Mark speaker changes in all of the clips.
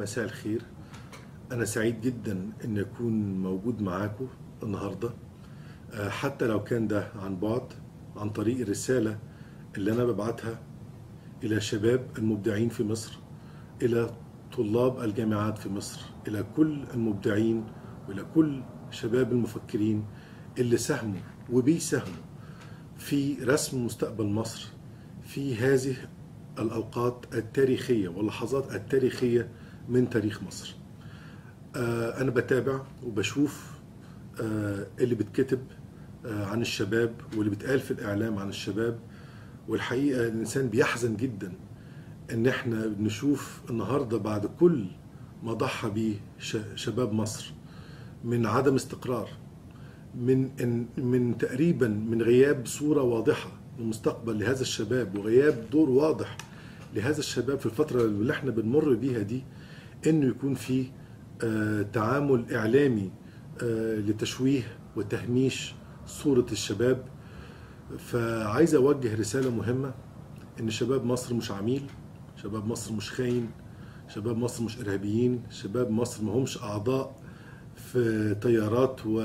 Speaker 1: مساء الخير أنا سعيد جدا أن أكون موجود معاكم النهاردة آه، حتى لو كان ده عن بعد عن طريق الرسالة اللي أنا ببعتها إلى شباب المبدعين في مصر إلى طلاب الجامعات في مصر إلى كل المبدعين وإلى كل شباب المفكرين اللي ساهموا وبيساهموا في رسم مستقبل مصر في هذه الأوقات التاريخية واللحظات التاريخية من تاريخ مصر آه، أنا بتابع وبشوف آه، اللي بتكتب آه، عن الشباب واللي بيتقال في الإعلام عن الشباب والحقيقة الإنسان بيحزن جدا إن إحنا نشوف النهاردة بعد كل ما ضحى به ش- شباب مصر من عدم استقرار من إن- من تقريبا من غياب صورة واضحة للمستقبل لهذا الشباب وغياب دور واضح لهذا الشباب في الفترة اللي احنا بنمر بيها دي انه يكون في آه، تعامل اعلامي آه، لتشويه وتهميش صورة الشباب فعايز اوجه رسالة مهمة ان شباب مصر مش عميل شباب مصر مش خاين شباب مصر مش ارهابيين شباب مصر ما همش اعضاء في تيارات و...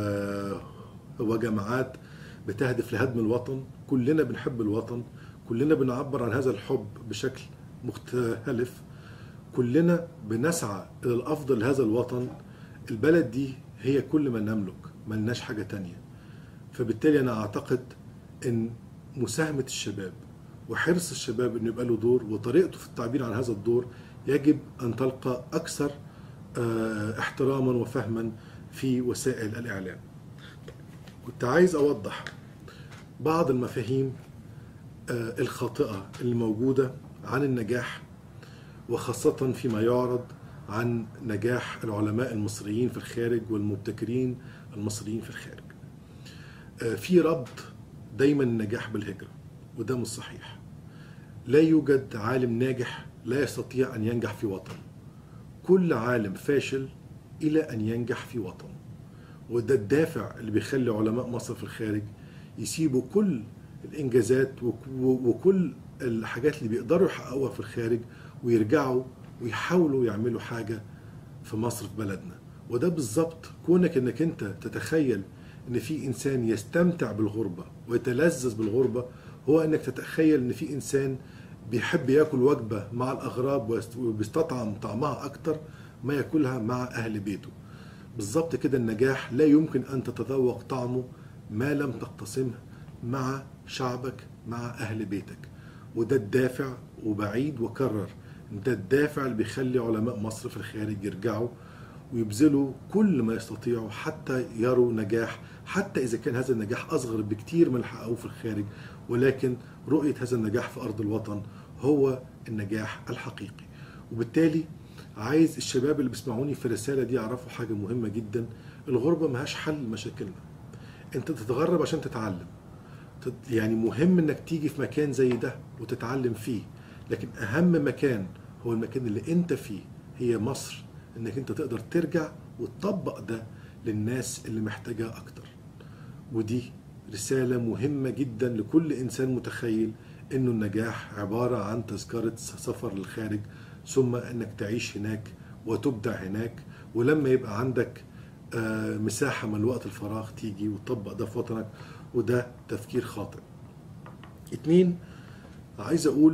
Speaker 1: وجماعات بتهدف لهدم الوطن كلنا بنحب الوطن كلنا بنعبر عن هذا الحب بشكل مختلف كلنا بنسعى الى الافضل لهذا الوطن البلد دي هي كل ما نملك ملناش حاجة تانية فبالتالي انا اعتقد ان مساهمة الشباب وحرص الشباب انه يبقى له دور وطريقته في التعبير عن هذا الدور يجب ان تلقى اكثر آه، احتراما وفهما في وسائل الاعلام كنت عايز اوضح بعض المفاهيم آه، الخاطئة اللي موجودة عن النجاح وخاصة فيما يعرض عن نجاح العلماء المصريين في الخارج والمبتكرين المصريين في الخارج آه، في ربط دايما النجاح بالهجرة وده مش صحيح لا يوجد عالم ناجح لا يستطيع أن ينجح في وطن كل عالم فاشل إلى أن ينجح في وطن وده الدافع اللي بيخلي علماء مصر في الخارج يسيبوا كل الانجازات وك- و- وكل الحاجات اللي بيقدروا يحققوها في الخارج ويرجعوا ويحاولوا يعملوا حاجه في مصر في بلدنا وده بالظبط كونك انك انت تتخيل ان في انسان يستمتع بالغربه ويتلذذ بالغربه هو انك تتخيل ان في انسان بيحب ياكل وجبه مع الاغراب ويست- وبيستطعم طعمها اكتر ما ياكلها مع اهل بيته بالظبط كده النجاح لا يمكن ان تتذوق طعمه ما لم تقتسمه مع شعبك مع اهل بيتك وده الدافع وبعيد وكرر ده الدافع اللي بيخلي علماء مصر في الخارج يرجعوا ويبذلوا كل ما يستطيعوا حتى يروا نجاح حتى اذا كان هذا النجاح اصغر بكتير من اللي حققوه في الخارج ولكن رؤيه هذا النجاح في ارض الوطن هو النجاح الحقيقي وبالتالي عايز الشباب اللي بيسمعوني في الرساله دي يعرفوا حاجه مهمه جدا الغربه مهاش حل مشاكلنا انت تتغرب عشان تتعلم تت- يعني مهم انك تيجي في مكان زي ده وتتعلم فيه لكن اهم مكان هو المكان اللي انت فيه هي مصر انك انت تقدر ترجع وتطبق ده للناس اللي محتاجاه اكتر ودي رسالة مهمة جدا لكل إنسان متخيل إنه النجاح عبارة عن تذكرة سفر للخارج ثم إنك تعيش هناك وتبدع هناك ولما يبقى عندك آه، مساحة من وقت الفراغ تيجي وتطبق ده في وطنك وده تفكير خاطئ اتنين عايز أقول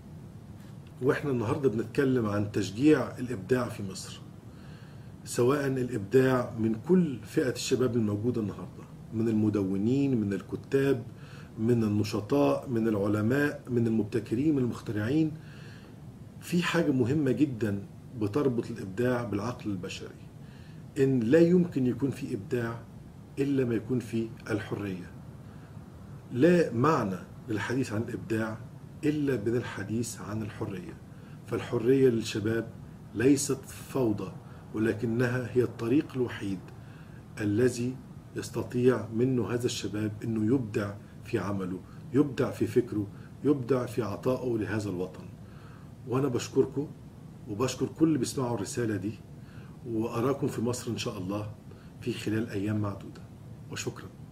Speaker 1: واحنا النهارده بنتكلم عن تشجيع الابداع في مصر سواء الابداع من كل فئه الشباب الموجوده النهارده من المدونين من الكتاب من النشطاء من العلماء من المبتكرين من المخترعين في حاجه مهمه جدا بتربط الابداع بالعقل البشري ان لا يمكن يكون في ابداع الا ما يكون في الحريه لا معنى للحديث عن الابداع الا من الحديث عن الحريه فالحريه للشباب ليست فوضى ولكنها هي الطريق الوحيد الذي يستطيع منه هذا الشباب انه يبدع في عمله يبدع في فكره يبدع في عطائه لهذا الوطن وانا بشكركم وبشكر كل اللي بيسمعوا الرساله دي واراكم في مصر ان شاء الله في خلال ايام معدوده وشكرا